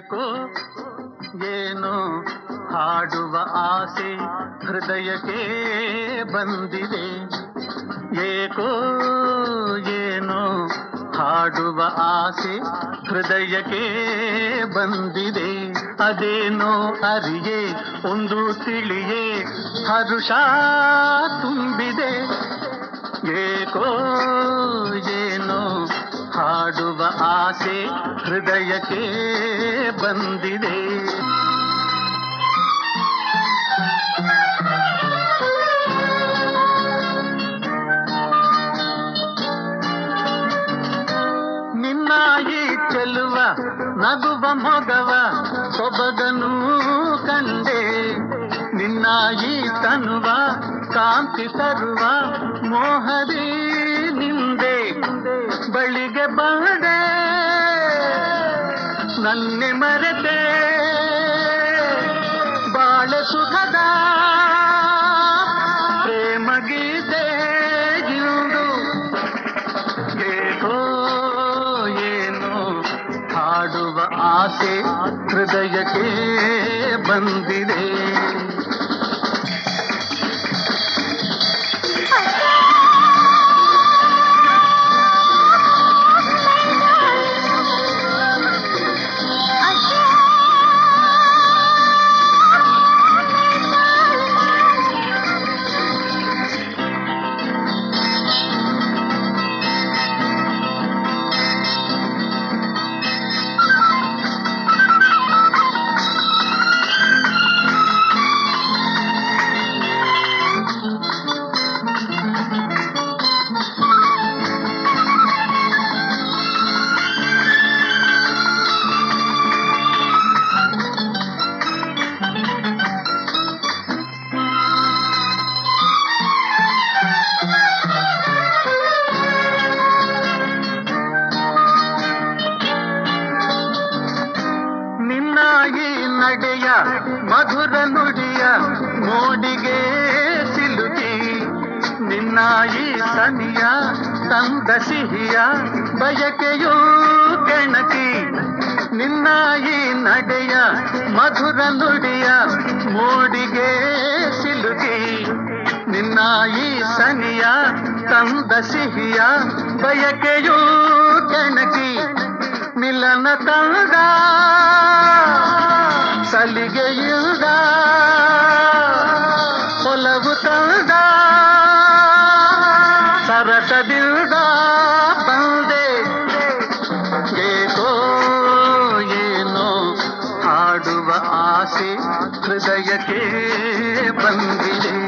ಏಕೋ ಏನೋ ಹಾಡುವ ಆಸೆ ಹೃದಯಕ್ಕೆ ಬಂದಿದೆ ಏಕೋ ಏನೋ ಹಾಡುವ ಆಸೆ ಹೃದಯಕ್ಕೆ ಬಂದಿದೆ ಅದೇನೋ ಅರಿಯೇ ಒಂದು ತಿಳಿಯೇ ಹರುಷ ತುಂಬಿದೆ ಏಕೋ ಏನೋ ಹಾಡುವ ಆಸೆ ಹೃದಯಕ್ಕೆ ಬಂದಿದೆ ನಿನ್ನ ಈ ಚೆಲುವ ನಗುವ ಮೊಗವ ಸೊಬಗನು ಕಂಡೆ ನಿನ್ನ ಈ ತನುವ ಕಾಂತಿ ತರುವ ಮೋಹದಿ ನಿಂದೆ ಬಳಿಗೆ ಬಂದೆ ನನ್ನೆ ಮರೆತೆ ಬಾಳೆ ಸುಖದ ಪ್ರೇಮ ಗೀತೆ ಇಂದು ಏಕೋ ಏನೋ ಹಾಡುವ ಆಸೆ ಹೃದಯಕ್ಕೆ ಬಂದಿದೆ ನಿನ್ನ ಈ ನಡೆಯ ಮಧುರ ನುಡಿಯ ಮೋಡಿಗೆ ಸಿಲುಕಿ ನಿನ್ನ ಈ ಸನಿಯ ತಂದ ಸಿಹಿಯ ಬಯಕೆಯೂ ಕೆಣಕಿ ನಿನ್ನ ಈ ನಡೆಯ ಮಧುರ ನುಡಿಯ ಮೋಡಿಗೆ ಸಿಲುಕಿ ನಿನ್ನ ಈ ಸನಿಯ ತಂದ ಸಿಹಿಯ ಬಯಕೆಯೂ ಕೆಣಕಿ ಮಿಲನ ತಂದ ಸಲಿಗೆಯಿಲ್ದ ಒಲವು ತಂದ ಸರಸದಿಲ್ದ ಬಂದೆ ಏಕೋ ಏನೋ ಹಾಡುವ ಆಸೆ ಹೃದಯಕ್ಕೆ ಬಂದಿದೆ